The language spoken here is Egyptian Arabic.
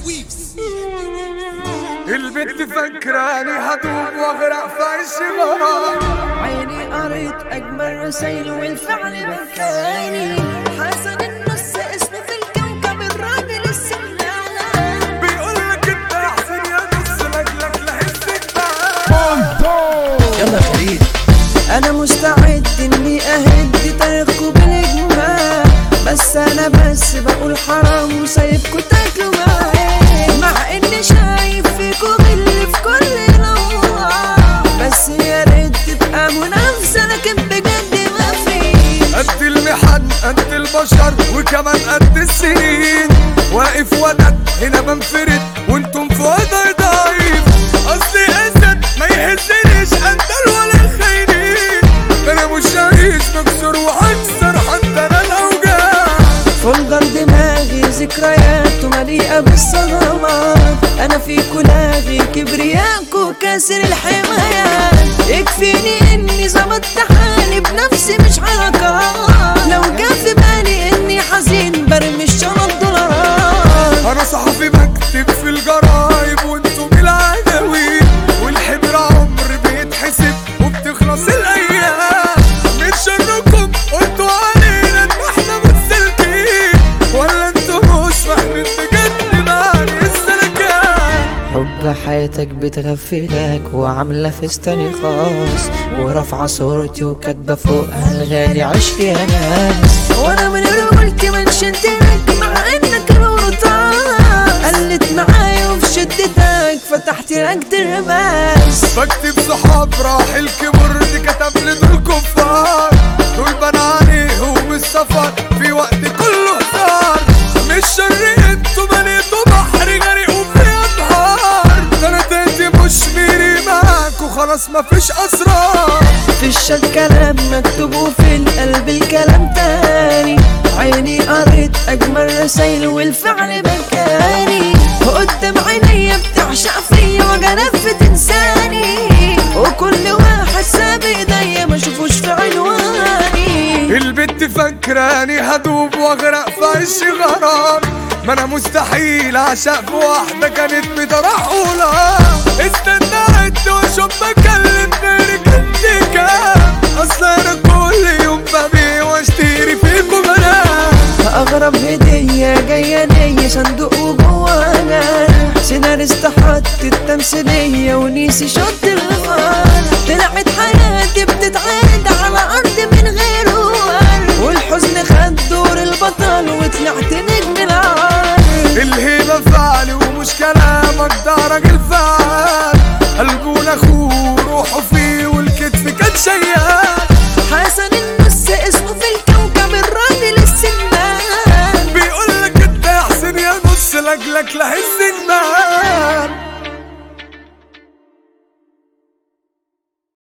البنت فكراني هدوب واغرق في عش غرام عيني قريت أجمل رسايل والفعل بكاني حسن النص اسمه في الكوكب الراجل السمانة بيقول لك انت احسن يا نص لاجلك لحسك بقى يلا فريد أنا مستعد إني أهد تاريخكوا بالإجماع بس أنا بس بقول حرام وسايبكوا تاكلوا معايا مع إني شايف فيكوا غل في كل نوع بس يا ريت تبقى منافسة لكن بجد ما فيش قد المحن قد البشر وكمان قد السنين واقف ودد هنا بنفرد وانتم في وضع ضعيف اصلي اسد ما يهزنيش اندل ولا الخاينين انا مش عايش مكسور وهكسر حتى انا الاوجاع فولدر دماغي ذكريات مليئة بالصدمات أنا في كلاغي كبرياكو كاسر الحمايات يكفيني إني ظبطت حالي بنفسي مش حركات لو جا في بالي إني حزين برمي الشنط دولارات انا صحفي بكتب في الجرايب وانتم العناوين والحبر عمر بيتحسب وبتخلص الايام من شركم قلتوا علينا ان احنا متسلكين ولا انتوا مش فاهمين بجد معنى السلكان حب حياتك بتغفلك وعاملة فستاني خاص ورافعة صورتي وكاتبة فوقها الغالي عيش يا ناس وانا من رجولتي منشنتك مع انك الورطان قلت معايا وفي شدتك فتحت لك ترماس بكتب صحاب راح الكبر دي كتب لي دول كفار دول بنى عليهم السفر في وقت كله هزار مش شر انتوا بنيتوا بحر غريق وفي انهار ده انا تاني مش ميري معاك وخلاص مفيش اسرار في الشات كلام مكتوب وفي القلب الكلام تاني عيني قريت اجمل رسايل والفعل بكاني قدام عينيا بتعشق فيا وجنف تنساني وكل واحد ساب ايديا ما اشوفوش في عنواني البت فكراني هدوب واغرق في عش غرام ما انا مستحيل اعشق في واحدة كانت بترحولها استنيت واشوف بكلم غيرك انت كام اصل انا كل يوم ببيع واشتري فيكم انا اغرب هدية جاية ليا صندوق وجوانا سيناريست حط التمثيلية ونيسي شط الغار طلعت حياتي بتتعاد على ارض من غير ورد والحزن خد دور البطل وطلعت نجم العار الهيبة فعلي ومش كلامك ده راجل فعال قلبه اخوه روحه فيه والكتف كان شيال حسن النص اسمه في الكوكب الراجل السمان بيقول لك انت يا حسين يا نص لاجلك لحس النار